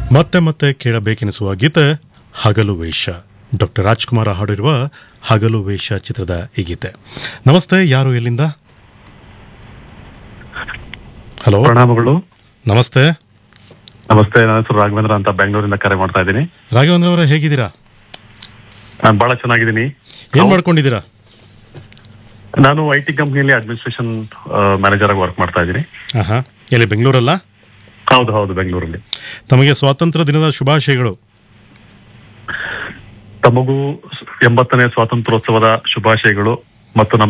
ಮತ್ತೆ ಮತ್ತೆ ಕೇಳಬೇಕೆನಿಸುವ ಗೀತೆ ಹಗಲು ವೇಷ ಡಾಕ್ಟರ್ ರಾಜ್ಕುಮಾರ್ ಹಾಡಿರುವ ಹಗಲು ವೇಷ ಚಿತ್ರದ ಈ ಗೀತೆ ನಮಸ್ತೆ ಯಾರು ಎಲ್ಲಿಂದ ಹಲೋ ಪ್ರಣಾಮಗಳು ನಮಸ್ತೆ ನಮಸ್ತೆ ನನ್ನ ಹೆಸರು ರಾಘವೇಂದ್ರ ಅಂತ ಬೆಂಗಳೂರಿಂದ ಕರೆ ಮಾಡ್ತಾ ಇದ್ದೀನಿ ರಾಘವೇಂದ್ರ ಅವರೇ ಹೇಗಿದ್ದೀರಾ ನಾನು ಬಹಳ ಚೆನ್ನಾಗಿದ್ದೀನಿ ಏನ್ ಮಾಡ್ಕೊಂಡಿದ್ದೀರಾ ನಾನು ಐ ಟಿ ಕಂಪ್ನಿಯಲ್ಲಿ ಅಡ್ಮಿನಿಸ್ಟ್ರೇಷನ್ ಮ್ಯಾನೇಜರ್ ಆಗಿ ವರ್ಕ್ ಮಾಡ್ತಾ ಇದ್ದೀನಿ ಆಹಾ ಎಲ್ಲಿ ಬೆಂಗಳೂರಲ್ಲ ಹೌದು ಹೌದು ಬೆಂಗಳೂರಲ್ಲಿ ತಮಗೆ ಸ್ವಾತಂತ್ರ್ಯ ದಿನದ ಶುಭಾಶಯಗಳು ತಮಗೂ ಎಂಬತ್ತನೇ ಸ್ವಾತಂತ್ರ್ಯೋತ್ಸವದ ಶುಭಾಶಯಗಳು ಮತ್ತು ನಮ್ಮ